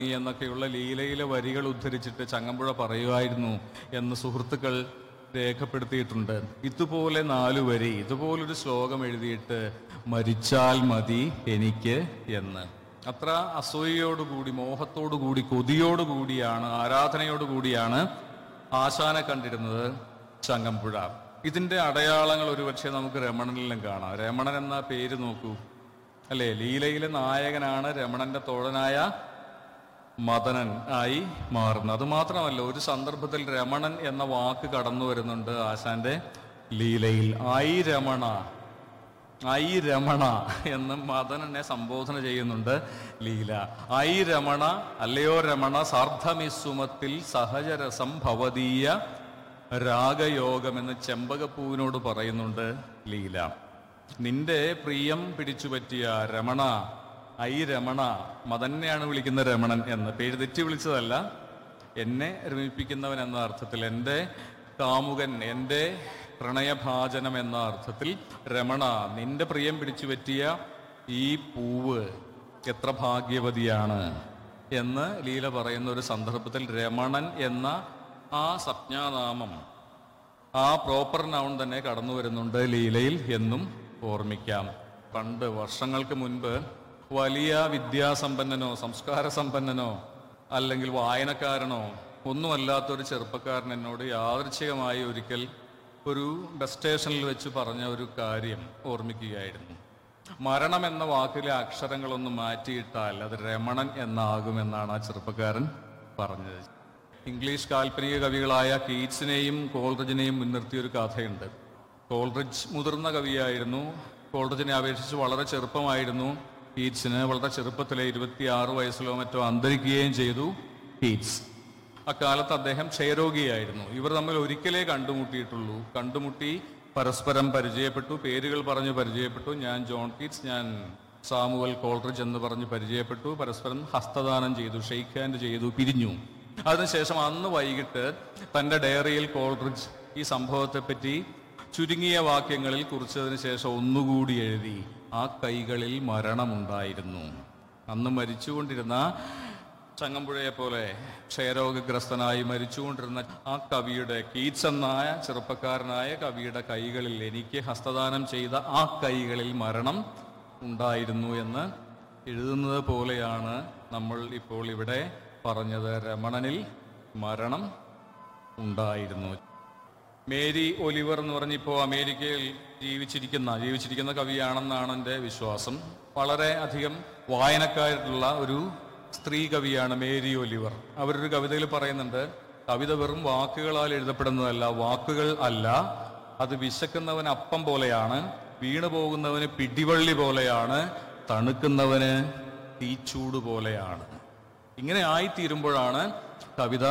എന്നൊക്കെയുള്ള ലീലയിലെ വരികൾ ഉദ്ധരിച്ചിട്ട് ചങ്ങമ്പുഴ പറയുമായിരുന്നു എന്ന് സുഹൃത്തുക്കൾ രേഖപ്പെടുത്തിയിട്ടുണ്ട് ഇതുപോലെ നാലു വരി ഇതുപോലൊരു ശ്ലോകം എഴുതിയിട്ട് മരിച്ചാൽ മതി എനിക്ക് എന്ന് അത്ര അസൂയയോടുകൂടി മോഹത്തോടുകൂടി കൊതിയോടുകൂടിയാണ് ആരാധനയോടുകൂടിയാണ് ആശാനെ കണ്ടിരുന്നത് ചങ്ങമ്പുഴ ഇതിന്റെ അടയാളങ്ങൾ ഒരുപക്ഷെ നമുക്ക് രമണനിലും കാണാം രമണൻ എന്ന പേര് നോക്കൂ അല്ലേ ലീലയിലെ നായകനാണ് രമണന്റെ തോഴനായ മദനൻ ആയി മാറുന്നത് അത് മാത്രമല്ല ഒരു സന്ദർഭത്തിൽ രമണൻ എന്ന വാക്ക് കടന്നു വരുന്നുണ്ട് ആശാന്റെ ലീലയിൽ ഐ രമണ ഐ രമണ എന്ന് മദനനെ സംബോധന ചെയ്യുന്നുണ്ട് ലീല ഐ രമണ അല്ലയോ രമണ സാർദ്ധമിസുമത്തിൽ സഹജരസം ഭവതീയ രാഗയോഗം എന്ന് ചെമ്പകപ്പൂവിനോട് പറയുന്നുണ്ട് ലീല നിന്റെ പ്രിയം പിടിച്ചുപറ്റിയ രമണ ഐ രമണ മദനെയാണ് വിളിക്കുന്ന രമണൻ എന്ന് പേര് തെറ്റി വിളിച്ചതല്ല എന്നെ രമിപ്പിക്കുന്നവൻ എന്ന അർത്ഥത്തിൽ എൻ്റെ കാമുകൻ എൻ്റെ പ്രണയഭാജനം എന്ന അർത്ഥത്തിൽ രമണ നിന്റെ പ്രിയം പിടിച്ചു പറ്റിയ ഈ പൂവ് എത്ര ഭാഗ്യവതിയാണ് എന്ന് ലീല പറയുന്ന ഒരു സന്ദർഭത്തിൽ രമണൻ എന്ന ആ സംജ്ഞാനാമം ആ പ്രോപ്പർ നൗൺ തന്നെ കടന്നു വരുന്നുണ്ട് ലീലയിൽ എന്നും ഓർമ്മിക്കാം പണ്ട് വർഷങ്ങൾക്ക് മുൻപ് വലിയ വിദ്യാസമ്പന്നനോ സംസ്കാര സമ്പന്നനോ അല്ലെങ്കിൽ വായനക്കാരനോ ഒന്നുമല്ലാത്തൊരു ചെറുപ്പക്കാരൻ എന്നോട് യാദൃച്ഛികമായി ഒരിക്കൽ ഒരു ബസ് സ്റ്റേഷനിൽ വെച്ച് പറഞ്ഞ ഒരു കാര്യം ഓർമ്മിക്കുകയായിരുന്നു മരണം എന്ന വാക്കിലെ അക്ഷരങ്ങളൊന്ന് മാറ്റിയിട്ടാൽ അത് രമണൻ എന്നാകുമെന്നാണ് ആ ചെറുപ്പക്കാരൻ പറഞ്ഞത് ഇംഗ്ലീഷ് കാൽപ്പനിക കവികളായ കീറ്റ്സിനെയും കോൾറിജിനെയും മുൻനിർത്തിയ ഒരു കഥയുണ്ട് കോൾറിഡ്ജ് മുതിർന്ന കവിയായിരുന്നു കോൾറിജിനെ അപേക്ഷിച്ച് വളരെ ചെറുപ്പമായിരുന്നു കീറ്റ്സിന് വളരെ ചെറുപ്പത്തിലെ ഇരുപത്തിയാറ് വയസ്സിലോ മറ്റോ അന്തരിക്കുകയും ചെയ്തു കീറ്റ്സ് അക്കാലത്ത് അദ്ദേഹം ക്ഷയരോഗിയായിരുന്നു ഇവർ തമ്മിൽ ഒരിക്കലേ കണ്ടുമുട്ടിയിട്ടുള്ളൂ കണ്ടുമുട്ടി പരസ്പരം പരിചയപ്പെട്ടു പേരുകൾ പറഞ്ഞു പരിചയപ്പെട്ടു ഞാൻ ജോൺ കീറ്റ്സ് ഞാൻ സാമുവൽ കോൾറിഡ്ജ് എന്ന് പറഞ്ഞ് പരിചയപ്പെട്ടു പരസ്പരം ഹസ്തദാനം ചെയ്തു ഷെയ്ക്ക് ഹാൻഡ് ചെയ്തു പിരിഞ്ഞു അതിനുശേഷം അന്ന് വൈകിട്ട് തന്റെ ഡയറിയിൽ കോൾറിഡ്ജ് ഈ സംഭവത്തെപ്പറ്റി ചുരുങ്ങിയ വാക്യങ്ങളിൽ കുറിച്ചതിന് ശേഷം ഒന്നുകൂടി എഴുതി ആ കൈകളിൽ മരണമുണ്ടായിരുന്നു അന്ന് മരിച്ചുകൊണ്ടിരുന്ന ചങ്ങമ്പുഴയെ പോലെ ക്ഷയരോഗഗ്രസ്തനായി മരിച്ചുകൊണ്ടിരുന്ന ആ കവിയുടെ കീറ്റ്സ് എന്നായ ചെറുപ്പക്കാരനായ കവിയുടെ കൈകളിൽ എനിക്ക് ഹസ്തദാനം ചെയ്ത ആ കൈകളിൽ മരണം ഉണ്ടായിരുന്നു എന്ന് എഴുതുന്നത് പോലെയാണ് നമ്മൾ ഇപ്പോൾ ഇവിടെ പറഞ്ഞത് രമണനിൽ മരണം ഉണ്ടായിരുന്നു മേരി ഒലിവർ എന്ന് പറഞ്ഞിപ്പോൾ അമേരിക്കയിൽ ജീവിച്ചിരിക്കുന്ന ജീവിച്ചിരിക്കുന്ന കവിയാണെന്നാണ് എൻ്റെ വിശ്വാസം വളരെ അധികം വായനക്കാരുള്ള ഒരു സ്ത്രീ കവിയാണ് മേരി ഒലിവർ അവരൊരു കവിതയിൽ പറയുന്നുണ്ട് കവിത വെറും വാക്കുകളാൽ എഴുതപ്പെടുന്നതല്ല വാക്കുകൾ അല്ല അത് വിശക്കുന്നവന് അപ്പം പോലെയാണ് വീണു പോകുന്നവന് പിടിവള്ളി പോലെയാണ് തണുക്കുന്നവന് തീച്ചൂട് പോലെയാണ് ഇങ്ങനെ ആയിത്തീരുമ്പോഴാണ് കവിത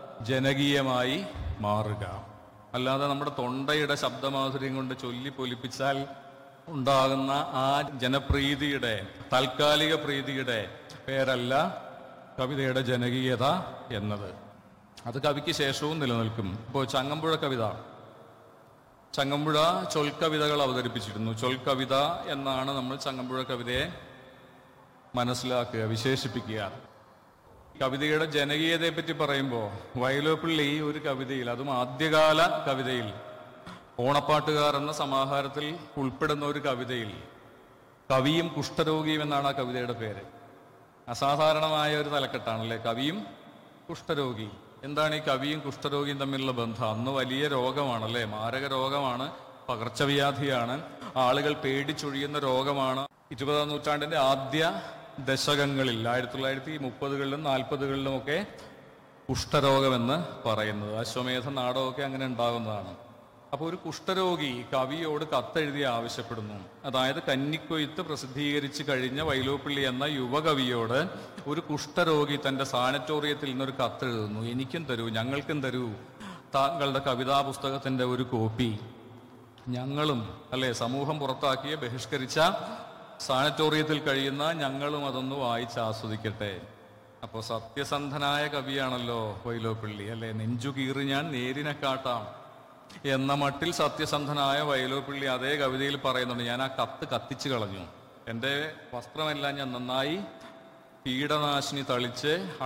ജനകീയമായി മാറുക അല്ലാതെ നമ്മുടെ തൊണ്ടയുടെ ശബ്ദമാധുര്യം കൊണ്ട് ചൊല്ലി പൊലിപ്പിച്ചാൽ ഉണ്ടാകുന്ന ആ ജനപ്രീതിയുടെ താൽക്കാലിക പ്രീതിയുടെ പേരല്ല കവിതയുടെ ജനകീയത എന്നത് അത് കവിക്ക് ശേഷവും നിലനിൽക്കും ഇപ്പോൾ ചങ്ങമ്പുഴ കവിത ചങ്ങമ്പുഴ ചൊൽക്കവിതകൾ അവതരിപ്പിച്ചിരുന്നു ചൊൽക്കവിത എന്നാണ് നമ്മൾ ചങ്ങമ്പുഴ കവിതയെ മനസ്സിലാക്കുക വിശേഷിപ്പിക്കുക കവിതയുടെ ജനകീയതയെ പറ്റി പറയുമ്പോൾ വയലോപ്പിള്ളി ഒരു കവിതയിൽ അതും ആദ്യകാല കവിതയിൽ ഓണപ്പാട്ടുകാർ എന്ന സമാഹാരത്തിൽ ഉൾപ്പെടുന്ന ഒരു കവിതയിൽ കവിയും കുഷ്ഠരോഗിയും എന്നാണ് ആ കവിതയുടെ പേര് അസാധാരണമായ ഒരു തലക്കെട്ടാണല്ലേ കവിയും കുഷ്ഠരോഗി എന്താണ് ഈ കവിയും കുഷ്ഠരോഗിയും തമ്മിലുള്ള ബന്ധം അന്ന് വലിയ രോഗമാണല്ലേ മാരക രോഗമാണ് പകർച്ചവ്യാധിയാണ് ആളുകൾ പേടിച്ചൊഴിയുന്ന രോഗമാണ് ഇരുപതാം നൂറ്റാണ്ടിന്റെ ആദ്യ ദശകങ്ങളിൽ ആയിരത്തി തൊള്ളായിരത്തി മുപ്പതുകളിലും നാൽപ്പതുകളിലും ഒക്കെ കുഷ്ഠരോഗമെന്ന് പറയുന്നത് അശ്വമേധ നാടകമൊക്കെ അങ്ങനെ ഉണ്ടാകുന്നതാണ് അപ്പോൾ ഒരു കുഷ്ഠരോഗി കവിയോട് കത്തെഴുതി ആവശ്യപ്പെടുന്നു അതായത് കന്നിക്കൊയ്ത്ത് പ്രസിദ്ധീകരിച്ച് കഴിഞ്ഞ വൈലോപ്പിള്ളി എന്ന യുവകവിയോട് ഒരു കുഷ്ഠരോഗി തന്റെ സാനറ്റോറിയത്തിൽ നിന്നൊരു കത്തെഴുതുന്നു എനിക്കും തരൂ ഞങ്ങൾക്കും തരൂ താങ്കളുടെ കവിതാ പുസ്തകത്തിന്റെ ഒരു കോപ്പി ഞങ്ങളും അല്ലെ സമൂഹം പുറത്താക്കിയ ബഹിഷ്കരിച്ച സാനറ്റോറിയത്തിൽ കഴിയുന്ന ഞങ്ങളും അതൊന്ന് വായിച്ച് ആസ്വദിക്കട്ടെ അപ്പോൾ സത്യസന്ധനായ കവിയാണല്ലോ വൈലോപ്പിള്ളി അല്ലെ നെഞ്ചു കീറി ഞാൻ നേരിനെ കാട്ടാം എന്ന മട്ടിൽ സത്യസന്ധനായ വൈലോപ്പിള്ളി അതേ കവിതയിൽ പറയുന്നുണ്ട് ഞാൻ ആ കത്ത് കത്തിച്ചു കളഞ്ഞു എൻ്റെ വസ്ത്രമെല്ലാം ഞാൻ നന്നായി കീടനാശിനി തളിച്ച്